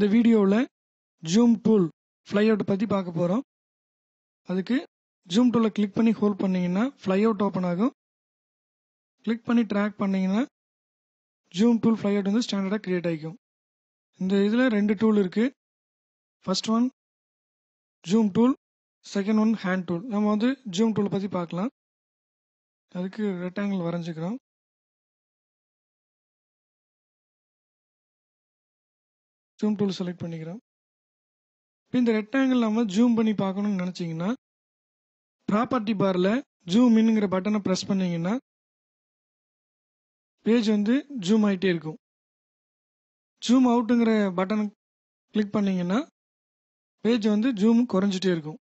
இந்த வீடியோவில் zoom tool fly out பற்றி பார்க்க போகிறோம் அதுக்கு ஜூம் டூலை கிளிக் பண்ணி ஹோல்ட் பண்ணிங்கன்னா ஃப்ளை அவுட் ஓப்பன் ஆகும் கிளிக் பண்ணி ட்ராக் பண்ணிங்கன்னா ஜூம் டூல் ஃப்ளை அவுட் வந்து ஸ்டாண்டர்டாக க்ரியேட் ஆகிக்கும் இந்த இதில் ரெண்டு டூல் இருக்குது first one zoom tool second one hand tool நம்ம வந்து ஜூம் டூலை பற்றி பார்க்கலாம் அதுக்கு ரெக்டாங்கிள் வரைஞ்சிக்கிறோம் ஜூம் டூல் செலக்ட் பண்ணிக்கிறோம் இப்போ இந்த ரெக்டாங்கிள் நம்ம ஜூம் பண்ணி பார்க்கணும்னு நினச்சிங்கன்னா ப்ராப்பர்ட்டி பாரில் ஜூம் இன்னுங்கிற பட்டனை ப்ரெஸ் பண்ணிங்கன்னா பேஜ் வந்து ஜூம் ஆகிட்டே இருக்கும் ஜூம் அவுட்டுங்கிற பட்டனை கிளிக் பண்ணிங்கன்னா பேஜ் வந்து ஜூம் குறைஞ்சிட்டே இருக்கும்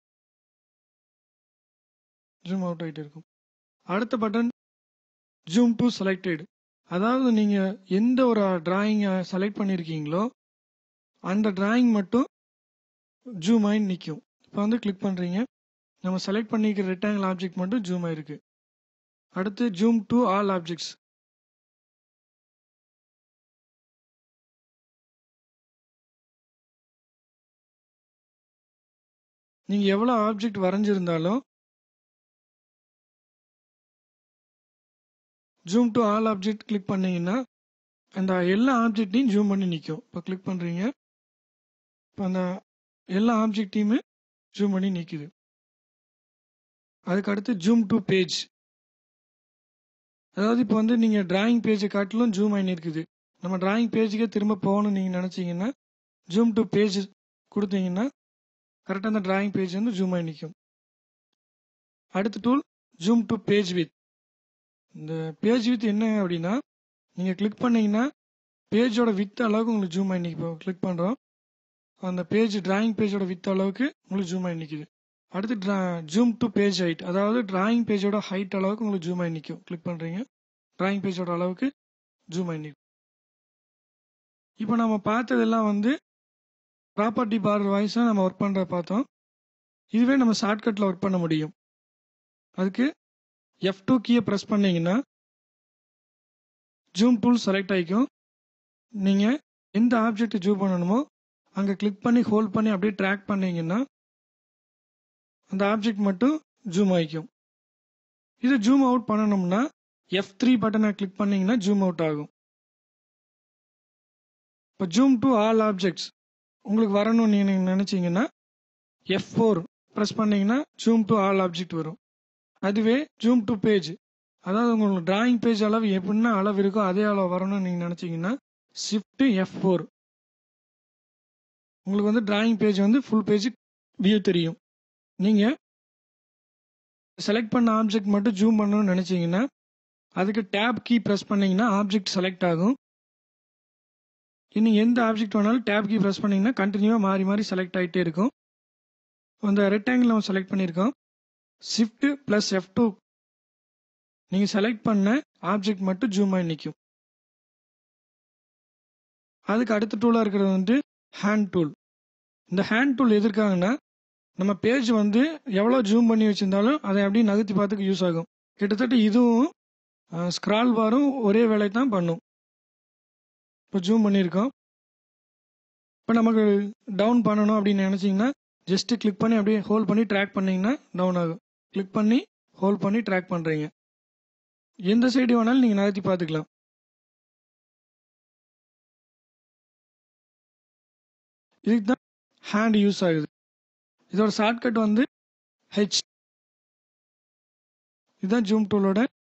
ஜூம் அவுட் ஆகிட்டே இருக்கும் அடுத்த பட்டன் ஜூம் டு செலக்டட் அதாவது நீங்கள் எந்த ஒரு டிராயிங்கை செலக்ட் பண்ணியிருக்கீங்களோ அந்த டிராயிங் மட்டும் ஜூம் ஆகி நிற்கும் இப்போ வந்து கிளிக் பண்ணுறீங்க நம்ம செலக்ட் பண்ணிக்கிற ரெக்டாங்கிள் ஆப்ஜெக்ட் மட்டும் ஜூம் ஆயிருக்கு அடுத்து ஜூம் டு ஆல் ஆப்ஜெக்ட்ஸ் நீங்கள் எவ்வளோ ஆப்ஜெக்ட் வரைஞ்சிருந்தாலும் zoom to all object click பண்ணீங்கன்னா அந்த எல்லா ஆப்ஜெக்டையும் ஜூம் பண்ணி நிற்கும் இப்போ கிளிக் பண்ணுறீங்க இப்போ அந்த எல்லா ஆப்ஜெக்டையுமே ஜூம் பண்ணி நிற்குது அதுக்கு அடுத்து ஜூம் டு பேஜ் அதாவது இப்போ வந்து நீங்கள் டிராயிங் பேஜை காட்டிலும் ஜூம் ஆகி இருக்குது நம்ம டிராயிங் பேஜுக்கே திரும்ப போகணும்னு நீங்கள் நினச்சிங்கன்னா ஜூம் டு பேஜ் கொடுத்தீங்கன்னா கரெக்டாக அந்த டிராயிங் பேஜ் வந்து ஜூம் ஆகி நிற்கும் அடுத்த tool zoom to page with இந்த பேஜ் வித் என்ன அப்படின்னா நீங்கள் கிளிக் பண்ணீங்கன்னா பேஜோட வித் அளவுக்கு உங்களுக்கு ஜூம் ஆகி நிற்கும் கிளிக் பண்ணுறோம் அந்த பேஜ் டிராயிங் பேஜோட வித் அளவுக்கு உங்களுக்கு ஜூம் ஆகி நிற்குது அடுத்து draw zoom to page height அதாவது டிராயிங் பேஜோட ஹைட் அளவுக்கு உங்களுக்கு ஜூம் ஆகி நிற்கும் கிளிக் பண்ணுறீங்க டிராயிங் பேஜோட அளவுக்கு ஜூம் ஆகி நிற்கும் இப்போ நம்ம பார்த்ததெல்லாம் வந்து ப்ராப்பர்ட்டி பார் வாய்ஸாக நம்ம ஒர்க் பண்ணுற பார்த்தோம் இதுவே நம்ம ஷார்ட்கட்டில் ஒர்க் பண்ண முடியும் அதுக்கு எஃப் டூ கீயை ப்ரெஸ் பண்ணீங்கன்னா ஜூம் டூல் செலக்ட் ஆகிக்கும் நீங்கள் எந்த ஆப்ஜெக்ட் ஜூம் பண்ணணுமோ அங்கே கிளிக் பண்ணி ஹோல்ட் பண்ணி அப்படியே ட்ராக் பண்ணீங்கன்னா அந்த ஆப்ஜெக்ட் மட்டும் ஜூம் ஆகிக்கும் இது ஜூம் அவுட் பண்ணணும்னா எஃப் த்ரீ பட்டனை கிளிக் பண்ணீங்கன்னா ஜூம் அவுட் ஆகும் இப்போ ஜூம் டு ஆல் ஆப்ஜெக்ட்ஸ் உங்களுக்கு வரணும்னு நீங்கள் நினச்சிங்கன்னா எஃப் ஃபோர் ப்ரெஸ் பண்ணீங்கன்னா ஜூம் டு ஆல் ஆப்ஜெக்ட் வரும் அதுவே ஜூம் டு பேஜ் அதாவது உங்களுக்கு டிராயிங் பேஜ் அளவு எப்படின்னா அளவு இருக்கோ அதே அளவு வரணும்னு நீங்கள் நினச்சிங்கன்னா ஷிஃப்ட் எஃப் ஃபோர் உங்களுக்கு வந்து டிராயிங் பேஜ் வந்து ஃபுல் பேஜ் வியூ தெரியும் நீங்கள் செலக்ட் பண்ண ஆப்ஜெக்ட் மட்டும் ஜூம் பண்ணணும்னு நினச்சிங்கன்னா அதுக்கு டேப் கீ ப்ரெஸ் பண்ணிங்கன்னா ஆப்ஜெக்ட் செலக்ட் ஆகும் நீங்கள் எந்த ஆப்ஜெக்ட் வேணாலும் டேப் கீ ப்ரெஸ் பண்ணிங்கன்னா கண்டினியூவாக மாறி மாறி செலக்ட் ஆகிட்டே இருக்கும் அந்த ரெக்டாங்கிள் நம்ம செலக்ட் பண்ணியிருக்கோம் ஷிஃப்ட் ப்ளஸ் எஃப் டூ நீங்கள் செலக்ட் பண்ண ஆப்ஜெக்ட் மட்டும் ஜூம் ஆகி நிற்கும் அதுக்கு அடுத்த டூலாக இருக்கிறது வந்து ஹேண்ட் டூல் இந்த ஹேண்ட் டூல் எதற்காகனா நம்ம பேஜ் வந்து எவ்வளோ ஜூம் பண்ணி வச்சுருந்தாலும் அதை அப்படியே நகர்த்தி பார்த்துக்க யூஸ் ஆகும் கிட்டத்தட்ட இதுவும் ஸ்க்ரால் பாரும் ஒரே வேலையை தான் பண்ணும் இப்போ ஜூம் பண்ணியிருக்கோம் இப்போ நமக்கு டவுன் பண்ணணும் அப்படின்னு நினச்சிங்கன்னா ஜஸ்ட்டு கிளிக் பண்ணி அப்படியே ஹோல்ட் பண்ணி ட்ராக் பண்ணிங்கன்னா டவுன் ஆகும் கிளிக் பண்ணி ஹோல்ட் பண்ணி ட்ராக் பண்ணுறீங்க எந்த சைடு வேணாலும் நீங்கள் நகர்த்தி பார்த்துக்கலாம் இதுக்கு தான் ஹேண்ட் யூஸ் ஆகுது இதோட ஷார்ட்கட் வந்து ஹெச் இதுதான் ஜூம் டூலோட